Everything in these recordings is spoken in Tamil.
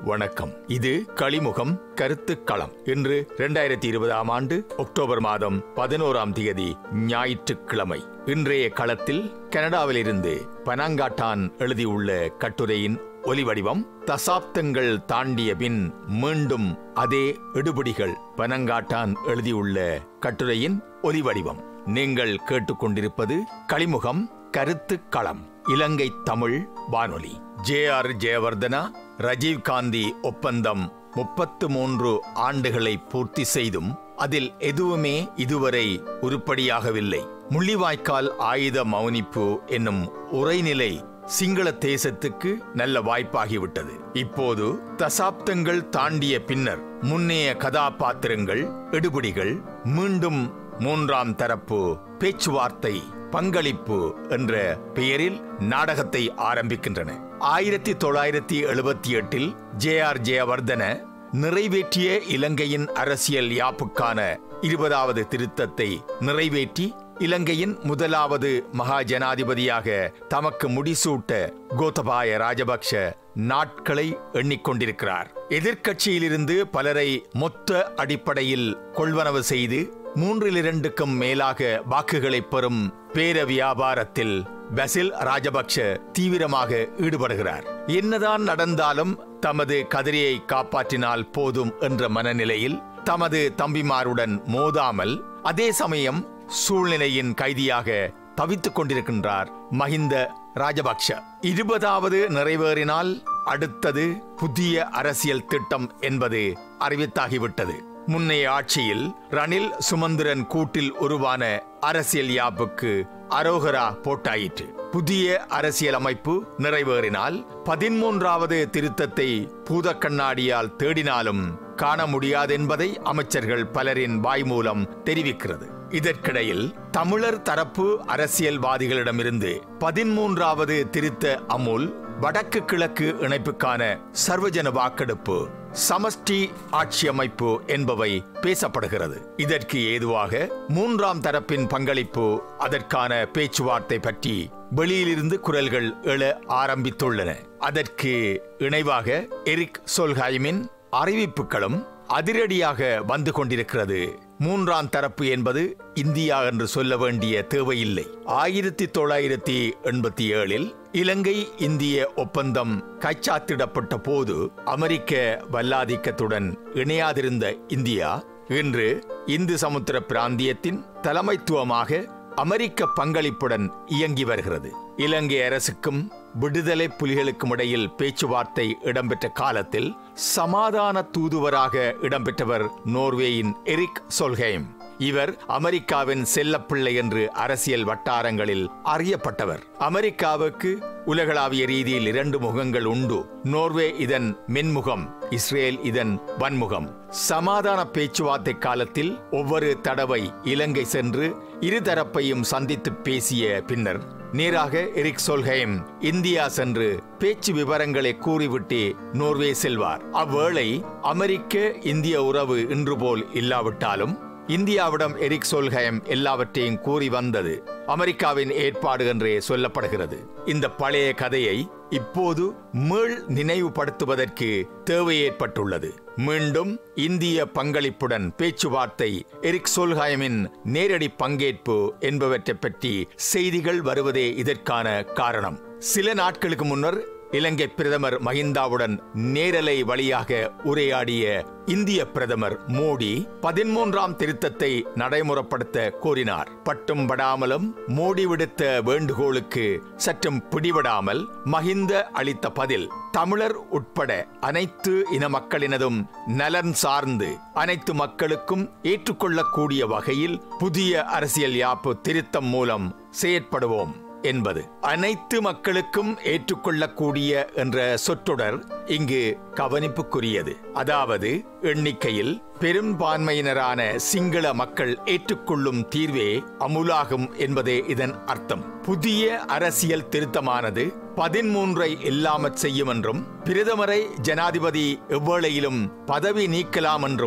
வணக்கம் இது களிமுகம் கருத்துக்களம் இன்று இரண்டாயிரத்தி இருபதாம் ஆண்டு அக்டோபர் மாதம் பதினோராம் தேதி ஞாயிற்றுக்கிழமை இன்றைய களத்தில் கனடாவிலிருந்து பனங்காட்டான் எழுதியுள்ள கட்டுரையின் ஒலிவடிவம் தசாப்தங்கள் தாண்டிய பின் மீண்டும் அதே எடுபிடிகள் பனங்காட்டான் எழுதியுள்ள கட்டுரையின் ஒலிவடிவம் நீங்கள் கேட்டுக்கொண்டிருப்பது களிமுகம் கருத்துக்களம் இலங்கை தமிழ் வானொலி ஜே ஆர் ஜெயவர்தனா ராஜீவ்காந்தி ஒப்பந்தம் முப்பத்து மூன்று ஆண்டுகளை பூர்த்தி செய்தும் அதில் எதுவுமே இதுவரை உருப்படியாகவில்லை முள்ளிவாய்க்கால் ஆயுத மௌனிப்பு என்னும் உரைநிலை சிங்கள தேசத்துக்கு நல்ல வாய்ப்பாகிவிட்டது இப்போது தசாப்தங்கள் தாண்டிய பின்னர் முன்னைய கதாபாத்திரங்கள் எடுபிடிகள் மீண்டும் மூன்றாம் தரப்பு பேச்சுவார்த்தை பங்களிப்பு என்ற பெயரில் நாடகத்தை ஆரம்பிக்கின்றன ஆயிரத்தி தொள்ளாயிரத்தி எழுபத்தி எட்டில் ஜே ஆர் ஜெயவர்தன நிறைவேற்றிய இலங்கையின் அரசியல் யாப்புக்கான இருபதாவது திருத்தத்தை நிறைவேற்றி இலங்கையின் முதலாவது மகா ஜனாதிபதியாக தமக்கு முடிசூட்ட கோத்தபாய ராஜபக்ஷ நாட்களை எண்ணிக்கொண்டிருக்கிறார் எதிர்க்கட்சியிலிருந்து பலரை மொத்த அடிப்படையில் கொள்வனவு செய்து மூன்றில் இரண்டுக்கும் மேலாக வாக்குகளை பெறும் பேர வியாபாரத்தில் பசில் ராஜபக்ஷ தீவிரமாக ஈடுபடுகிறார் என்னதான் நடந்தாலும் தமது கதிரியை காப்பாற்றினால் போதும் என்ற மனநிலையில் தமது தம்பிமாருடன் மோதாமல் அதே சமயம் சூழ்நிலையின் கைதியாக தவித்துக் கொண்டிருக்கின்றார் மஹிந்த ராஜபக்ஷ இருபதாவது நிறைவேறினால் அடுத்தது புதிய அரசியல் திட்டம் என்பது அறிவித்தாகிவிட்டது முன்னைய ஆட்சியில் ரணில் சுமந்திரன் கூட்டில் உருவான அரசியல் யாப்புக்கு அரோகரா போட்டாயிற்று புதிய அரசியல் அமைப்பு நிறைவேறினால் பதிமூன்றாவது திருத்தத்தை பூத கண்ணாடியால் தேடினாலும் காண முடியாதென்பதை அமைச்சர்கள் பலரின் வாய் மூலம் தெரிவிக்கிறது இதற்கிடையில் தமிழர் தரப்பு அரசியல்வாதிகளிடமிருந்து பதிமூன்றாவது திருத்த அமுல் வடக்கு கிழக்கு இணைப்புக்கான சர்வஜன வாக்கெடுப்பு சமஷ்டி ஆட்சி அமைப்பு என்பவை பேசப்படுகிறது இதற்கு ஏதுவாக மூன்றாம் தரப்பின் பங்களிப்பு அதற்கான பேச்சுவார்த்தை பற்றி வெளியிலிருந்து குரல்கள் எழ ஆரம்பித்துள்ளன அதற்கு இணைவாக எரிக் சொல்ஹைமின் அறிவிப்புகளும் அதிரடியாக வந்து கொண்டிருக்கிறது மூன்றாம் தரப்பு என்பது இந்தியா என்று சொல்ல வேண்டிய தேவையில்லை ஆயிரத்தி தொள்ளாயிரத்தி எண்பத்தி ஏழில் இலங்கை இந்திய ஒப்பந்தம் கைச்சாத்திடப்பட்ட போது அமெரிக்க வல்லாதிக்கத்துடன் இணையாதிருந்த இந்தியா இன்று இந்து சமுத்திர பிராந்தியத்தின் தலைமைத்துவமாக அமெரிக்க பங்களிப்புடன் இயங்கி வருகிறது இலங்கை அரசுக்கும் விடுதலை புலிகளுக்கும் இடையில் பேச்சுவார்த்தை இடம்பெற்ற காலத்தில் சமாதான தூதுவராக இடம்பெற்றவர் நோர்வேயின் எரிக் சொல்ஹேம் இவர் அமெரிக்காவின் செல்லப்பிள்ளை என்று அரசியல் வட்டாரங்களில் அறியப்பட்டவர் அமெரிக்காவுக்கு உலகளாவிய ரீதியில் இரண்டு முகங்கள் உண்டு நோர்வே இதன் மென்முகம் இஸ்ரேல் இதன் வன்முகம் சமாதான பேச்சுவார்த்தை காலத்தில் ஒவ்வொரு தடவை இலங்கை சென்று இருதரப்பையும் சந்தித்து பேசிய பின்னர் நேராக எரிக் சொல்ஹேம் இந்தியா சென்று பேச்சு விவரங்களை கூறிவிட்டு நோர்வே செல்வார் அவ்வேளை அமெரிக்க இந்திய உறவு இன்று போல் இல்லாவிட்டாலும் இந்தியாவிடம் எரிக் சொல்ஹயம் எல்லாவற்றையும் கூறி வந்தது அமெரிக்காவின் ஏற்பாடு என்றே சொல்லப்படுகிறது இந்த பழைய கதையை இப்போது மீள் நினைவுபடுத்துவதற்கு தேவை ஏற்பட்டுள்ளது மீண்டும் இந்திய பங்களிப்புடன் பேச்சுவார்த்தை எரிக் சொல்ஹயமின் நேரடி பங்கேற்பு என்பவற்றை பற்றி செய்திகள் வருவதே இதற்கான காரணம் சில நாட்களுக்கு முன்னர் இலங்கை பிரதமர் மஹிந்தாவுடன் நேரலை வழியாக உரையாடிய இந்திய பிரதமர் மோடி பதிமூன்றாம் திருத்தத்தை நடைமுறைப்படுத்த கோரினார் பட்டும் படாமலும் மோடி விடுத்த வேண்டுகோளுக்கு சற்றும் பிடிபடாமல் மஹிந்த அளித்த பதில் தமிழர் உட்பட அனைத்து இன மக்களினதும் நலன் சார்ந்து அனைத்து மக்களுக்கும் ஏற்றுக்கொள்ளக்கூடிய வகையில் புதிய அரசியல் யாப்பு திருத்தம் மூலம் செயற்படுவோம் என்பது அனைத்து மக்களுக்கும் ஏற்றுக்கொள்ளக்கூடிய என்ற சொற்றொடர் இங்கு கவனிப்புக்குரியது அதாவது எண்ணிக்கையில் பெரும்பான்மையினரான சிங்கள மக்கள் ஏற்றுக்கொள்ளும் தீர்வே அமுலாகும் என்பதே இதன் அர்த்தம் புதிய அரசியல் திருத்தமானது பதிமூன்றை இல்லாமற் செய்யும் என்றும் பிரதமரை ஜனாதிபதி எவ்வேளையிலும் பதவி நீக்கலாம் என்றும்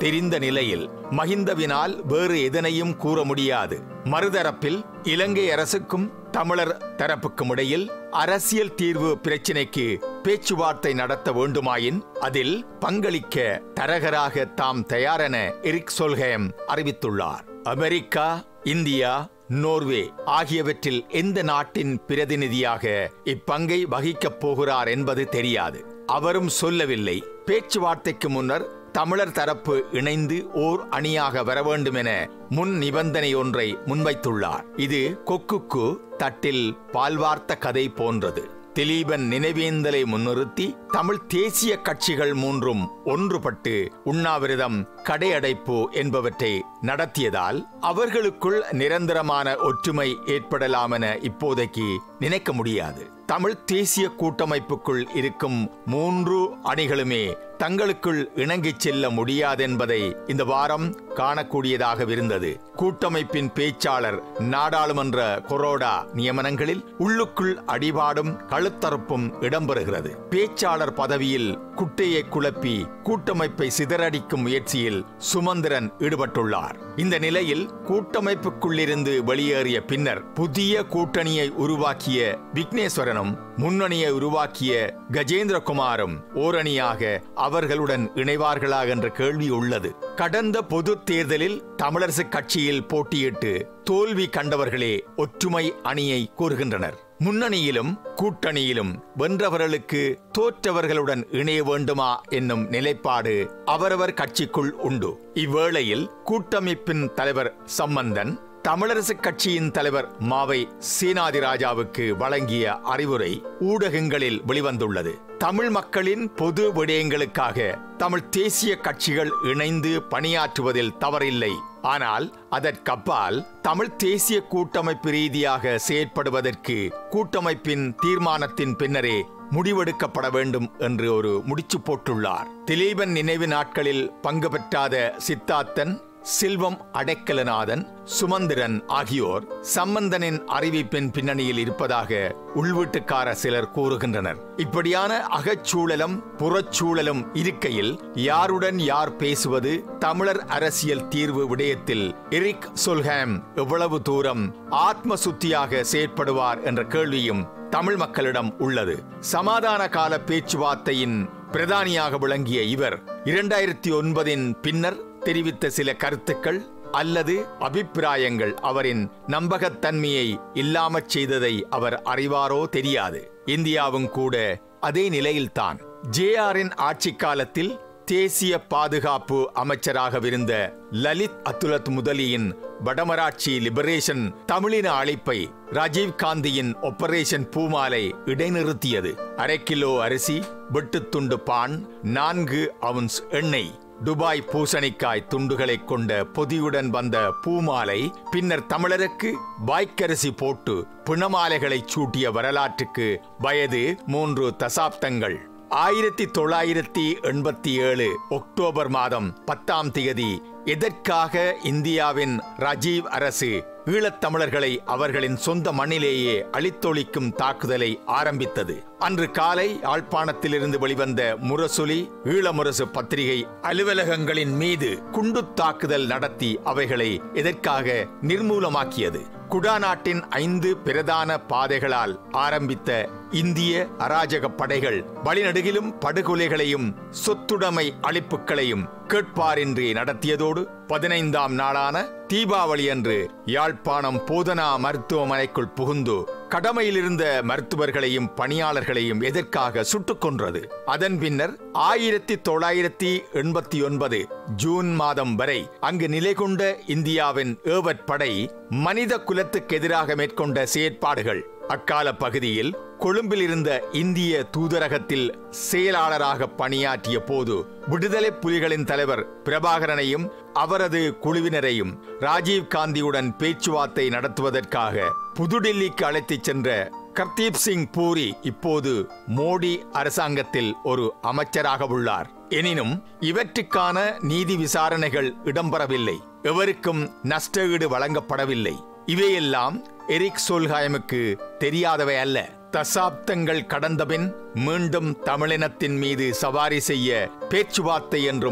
தெரிந்த நிலையில் மஹிந்தவினால் வேறு எதனையும் கூற முடியாது மறுதரப்பில் இலங்கை அரசுக்கும் தமிழர் தரப்புக்கும் இடையில் அரசியல் தீர்வு பிரச்சினைக்கு பேச்சுவார்த்தை நடத்த வேண்டுமாயின் அதில் பங்களிக்க தரகராக தாம் தயாரென எரிக் சொல்ஹேம் அறிவித்துள்ளார் அமெரிக்கா இந்தியா நோர்வே ஆகியவற்றில் எந்த நாட்டின் பிரதிநிதியாக இப்பங்கை வகிக்கப் போகிறார் என்பது தெரியாது அவரும் சொல்லவில்லை பேச்சுவார்த்தைக்கு முன்னர் தமிழர் தரப்பு இணைந்து ஓர் அணியாக வர வேண்டும் என முன் நிபந்தனை ஒன்றை முன்வைத்துள்ளார் இது கொக்குக்கு தட்டில் பால்வார்த்த கதை போன்றது திலீபன் நினைவேந்தலை முன்னிறுத்தி தமிழ் தேசிய கட்சிகள் மூன்றும் ஒன்றுபட்டு உண்ணாவிரதம் கடையடைப்பு என்பவற்றை நடத்தியதால் அவர்களுக்குள் நிரந்தரமான ஒற்றுமை ஏற்படலாம் என இப்போதைக்கு நினைக்க முடியாது தமிழ் தேசிய கூட்டமைப்புக்குள் இருக்கும் மூன்று அணிகளுமே தங்களுக்குள் இணங்கிச் செல்ல முடியாதென்பதை இந்த வாரம் காணக்கூடியதாக இருந்தது கூட்டமைப்பின் பேச்சாளர் நாடாளுமன்ற கொரோடா நியமனங்களில் உள்ளுக்குள் அடிபாடும் கழுத்தறுப்பும் இடம்பெறுகிறது பேச்சாளர் பதவியில் குட்டையை குழப்பி கூட்டமைப்பை சிதறடிக்கும் முயற்சியில் சுமந்திரன் ஈடுபட்டுள்ளார் இந்த நிலையில் கூட்டமைப்புக்குள்ளிருந்து வெளியேறிய பின்னர் புதிய கூட்டணியை உருவாக்கிய விக்னேஸ்வரனும் முன்னணியை உருவாக்கிய கஜேந்திரகுமாரும் ஓரணியாக அவர்களுடன் இணைவார்களா என்ற கேள்வி உள்ளது கடந்த பொது தேர்தலில் தமிழரசு கட்சியில் போட்டியிட்டு தோல்வி கண்டவர்களே ஒற்றுமை அணியை கூறுகின்றனர் முன்னணியிலும் கூட்டணியிலும் வென்றவர்களுக்கு தோற்றவர்களுடன் இணைய வேண்டுமா என்னும் நிலைப்பாடு அவரவர் கட்சிக்குள் உண்டு இவ்வேளையில் கூட்டமைப்பின் தலைவர் சம்பந்தன் தமிழரசு கட்சியின் தலைவர் மாவை சீனாதிராஜாவுக்கு வழங்கிய அறிவுரை ஊடகங்களில் வெளிவந்துள்ளது தமிழ் மக்களின் பொது விடயங்களுக்காக தமிழ் தேசிய கட்சிகள் இணைந்து பணியாற்றுவதில் தவறில்லை ஆனால் அதற்கப்பால் தமிழ் தேசிய கூட்டமைப்பு ரீதியாக செயற்படுவதற்கு கூட்டமைப்பின் தீர்மானத்தின் பின்னரே முடிவெடுக்கப்பட வேண்டும் என்று ஒரு முடிச்சு போட்டுள்ளார் திலீபன் நினைவு நாட்களில் பங்கு பெற்றாத சித்தார்த்தன் செல்வம் அடைக்கலநாதன் சுமந்திரன் ஆகியோர் சம்பந்தனின் அறிவிப்பின் பின்னணியில் இருப்பதாக உள்வீட்டுக்கார சிலர் கூறுகின்றனர் இப்படியான அகச்சூழலும் புறச்சூழலும் இருக்கையில் யாருடன் யார் பேசுவது தமிழர் அரசியல் தீர்வு விடயத்தில் எரிக் சொல்ஹாம் எவ்வளவு தூரம் ஆத்ம சுத்தியாக செயற்படுவார் என்ற கேள்வியும் தமிழ் மக்களிடம் உள்ளது சமாதான கால பேச்சுவார்த்தையின் பிரதானியாக விளங்கிய இவர் இரண்டாயிரத்தி ஒன்பதின் பின்னர் தெரிவித்த சில கருத்துக்கள் அல்லது அபிப்பிராயங்கள் அவரின் நம்பகத்தன்மையை இல்லாமற் செய்ததை அவர் அறிவாரோ தெரியாது இந்தியாவும் கூட அதே நிலையில்தான் ஜேஆரின் ஆட்சி காலத்தில் தேசிய பாதுகாப்பு அமைச்சராகவிருந்த லலித் அத்துலத் முதலியின் வடமராட்சி லிபரேஷன் தமிழின அழைப்பை ராஜீவ் காந்தியின் ஆபரேஷன் பூமாலை இடைநிறுத்தியது அரை கிலோ அரிசி வெட்டுத்துண்டு பான் நான்கு அவுன்ஸ் எண்ணெய் துபாய் பூசணிக்காய் துண்டுகளை கொண்ட பொதியுடன் வந்த பூமாலை பின்னர் தமிழருக்கு வாய்க்கரிசி போட்டு பிணமாலைகளை சூட்டிய வரலாற்றுக்கு வயது மூன்று தசாப்தங்கள் ஆயிரத்தி தொள்ளாயிரத்தி எண்பத்தி ஏழு அக்டோபர் மாதம் பத்தாம் தேதி எதற்காக இந்தியாவின் ராஜீவ் அரசு ஈழத்தமிழர்களை அவர்களின் சொந்த மண்ணிலேயே அழித்தொழிக்கும் தாக்குதலை ஆரம்பித்தது அன்று காலை யாழ்ப்பாணத்திலிருந்து வெளிவந்த முரசொலி ஈழமுரசு பத்திரிகை அலுவலகங்களின் மீது குண்டு தாக்குதல் நடத்தி அவைகளை எதற்காக நிர்மூலமாக்கியது குடாநாட்டின் ஐந்து பிரதான பாதைகளால் ஆரம்பித்த இந்திய அராஜக படைகள் வழிநடுகிலும் படுகொலைகளையும் சொத்துடைமை அழிப்புகளையும் கேட்பாரின்றி நடத்தியதோடு பதினைந்தாம் நாளான தீபாவளி அன்று யாழ்ப்பாணம் போதனா மருத்துவமனைக்குள் புகுந்து கடமையிலிருந்த மருத்துவர்களையும் பணியாளர்களையும் எதற்காக சுட்டுக் கொன்றது அதன் பின்னர் ஆயிரத்தி தொள்ளாயிரத்தி எண்பத்தி ஒன்பது ஜூன் மாதம் வரை அங்கு நிலை கொண்ட இந்தியாவின் ஏவற்படை மனித குலத்துக்கு எதிராக மேற்கொண்ட செயற்பாடுகள் அக்கால பகுதியில் கொழும்பில் இருந்த இந்திய தூதரகத்தில் செயலாளராக பணியாற்றிய போது விடுதலை புலிகளின் தலைவர் பிரபாகரனையும் அவரது குழுவினரையும் ராஜீவ் காந்தியுடன் பேச்சுவார்த்தை நடத்துவதற்காக புதுடில்லிக்கு அழைத்துச் சென்ற கர்தீப் சிங் பூரி இப்போது மோடி அரசாங்கத்தில் ஒரு அமைச்சராக உள்ளார் எனினும் இவற்றுக்கான நீதி விசாரணைகள் இடம்பெறவில்லை எவருக்கும் நஷ்டஈடு வழங்கப்படவில்லை இவையெல்லாம் எரிக் சோல்ஹாயமுக்கு தெரியாதவை அல்ல தசாப்தங்கள் கடந்தபின் மீண்டும் தமிழினத்தின் மீது சவாரி செய்ய பேச்சுவார்த்தை என்றும்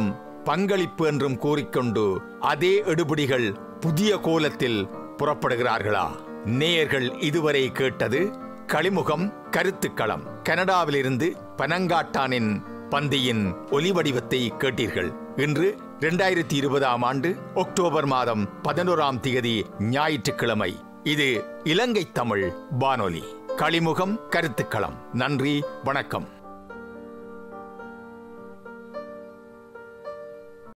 பங்களிப்பு என்றும் கூறிக்கொண்டு அதே எடுபிடிகள் புதிய கோலத்தில் புறப்படுகிறார்களா நேயர்கள் இதுவரை கேட்டது களிமுகம் கருத்துக்களம் கனடாவிலிருந்து பனங்காட்டானின் பந்தியின் ஒலி வடிவத்தை கேட்டீர்கள் இன்று இரண்டாயிரத்தி இருபதாம் ஆண்டு அக்டோபர் மாதம் பதினோராம் தேதி ஞாயிற்றுக்கிழமை இது இலங்கை தமிழ் வானொலி களிமுகம் கருத்துக்களம் நன்றி வணக்கம்